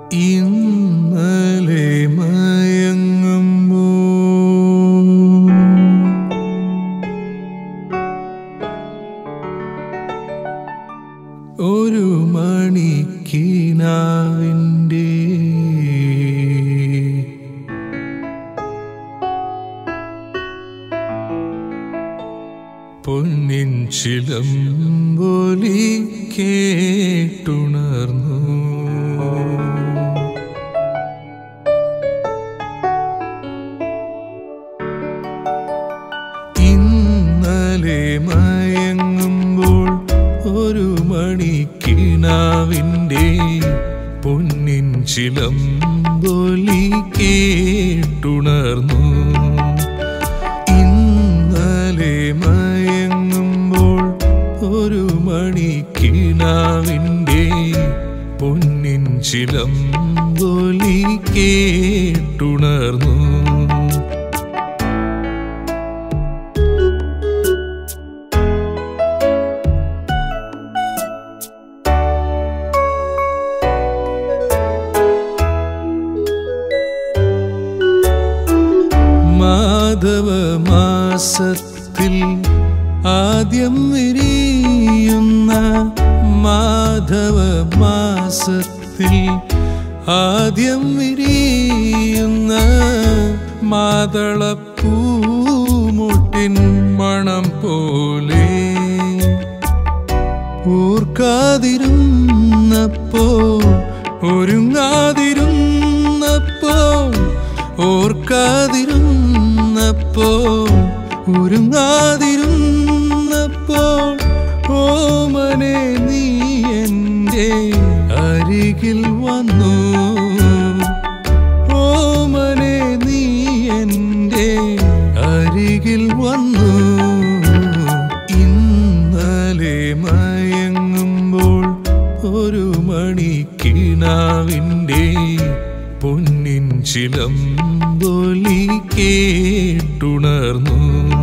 ഇന്നലെ മയങ്ങുമ്പോ ഒരു മണിക്കിനാവിൻ്റെ പൊന്നിൻ ചിലമ്പൊലി കേട്ടുണർന്നു ഇന്നലെ മയങ്ങുമ്പോൾ ഒരു മണിക്കിനാവിൻ്റെ പൊന്നിൻ ചിലമ്പൊലി കേട്ടുണർന്നു ഇന്നലെ മയങ്ങുമ്പോൾ ഒരു മണിക്കിനാവിൻ്റെ പൊന്നിൻ ചിലമ്പൊലി കേട്ടുണർന്നു മാധവ മാസത്തിൽ ആദ്യം വിരിയുന്ന മാധവ മാസത്തിൽ ആദ്യം വിരിയുന്ന മാതളപ്പൂമുട്ടിൻ മണം പോലെ ഓർക്കാതിരുന്നപ്പോ ഒരുങ്ങാതിരുന്നപ്പോ ഓർക്കാതിരുന്നപ്പോ ഒരുങ്ങാതിരുന്നപ്പോ ഓമനെ നീ എൻ്റെ അരികിൽ വന്നു ഓമനെ നീ എൻ്റെ അരികിൽ വന്നു ഇന്നലെ മയങ്ങുമ്പോൾ ഒരു മണിക്കിനാവിൻ്റെ പൊന്നിൻ ചിലമ്പൊലി കേട്ടുണർന്നു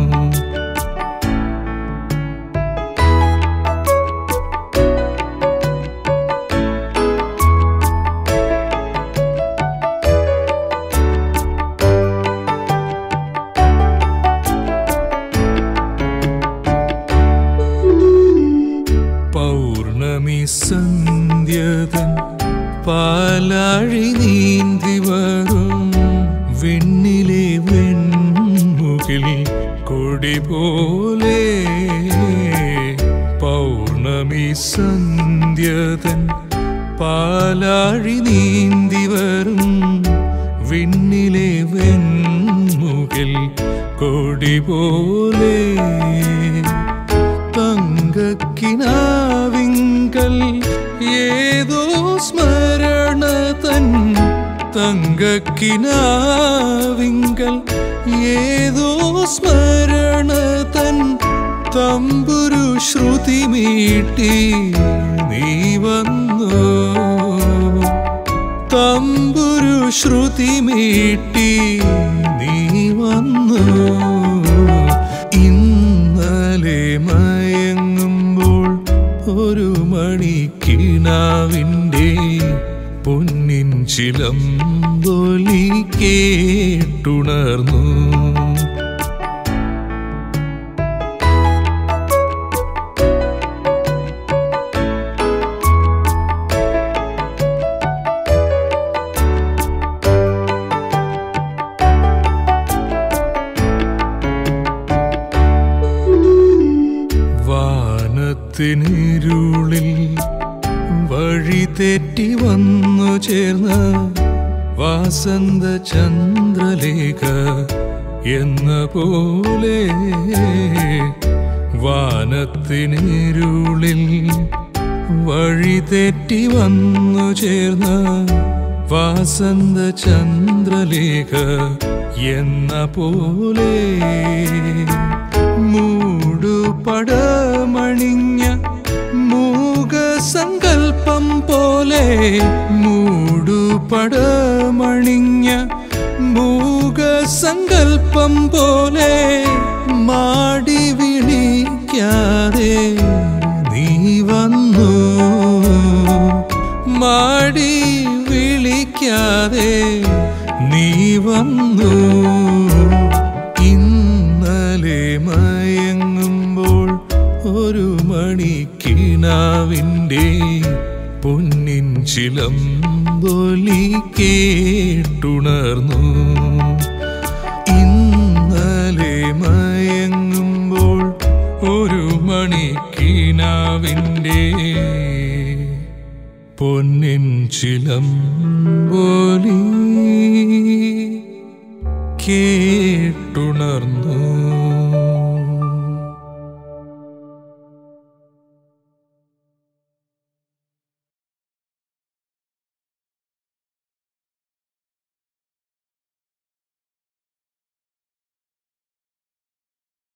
പൗർണമി സന്ധ്യതൻ പാലാഴി നീന്തി വരും വെണ്ണിലെ വെൺമുകിൽ കൊടി പോലെ പൗർണമി സന്ധ്യതൻ പാലാഴി നീന്തി വരും വിണ്ണിലെ വെൺമുകിൽ കൊടി പോലെ തങ്കക്കിനാവിങ്കൽ ഏതോ സ്മരണ തൻ തങ്കക്കിനാവിങ്കൽ ഏതോ സ്മരണ തൻ തമ്പുരു ശ്രുതി മീട്ടി നീ വന്നു തമ്പുരു ശ്രുതി മീട്ടി നീ വന്നു ഇന്നലെ മയങ്ങുമ്പോൾ ഒരു മണിക്കിനാവിൻ്റെ പൊന്നിൻ ചിലമ്പൊലി കേട്ടുണർന്നു വാനത്തിനിരുളിൽ വഴി തെറ്റി വന്നു ചേർന്ന വാസന്ത ചന്ദ്രലേഖ എന്ന പോലെ വാനത്തിനിരുളിൽ വഴി തെറ്റി വന്നു ചേർന്ന വാസന്ത ചന്ദ്രലേഖ എന്ന പോലെ മൂടുപടമണിഞ്ഞ മൂകസങ്കൽപ്പം പോലെ മൂടുപടമണിഞ്ഞ മൂകസങ്കൽപ്പം പോലെ മാടി വിളിക്കാതെ നീ വന്നു മാടി വിളിക്കാതെ നീ വന്നു ഇന്നലെ മയങ്ങുമ്പോൾ ഒരു മണിക്കിനാവിൻ്റെ പൊന്നിൻ ചിലമ്പൊലി കേട്ടുണർന്നു ഇന്നലെ മയങ്ങുമ്പോൾ ഒരു മണിക്കിനാവിൻ്റെ പൊന്നിൻ ചിലമ്പൊലി കേട്ടുണർന്നു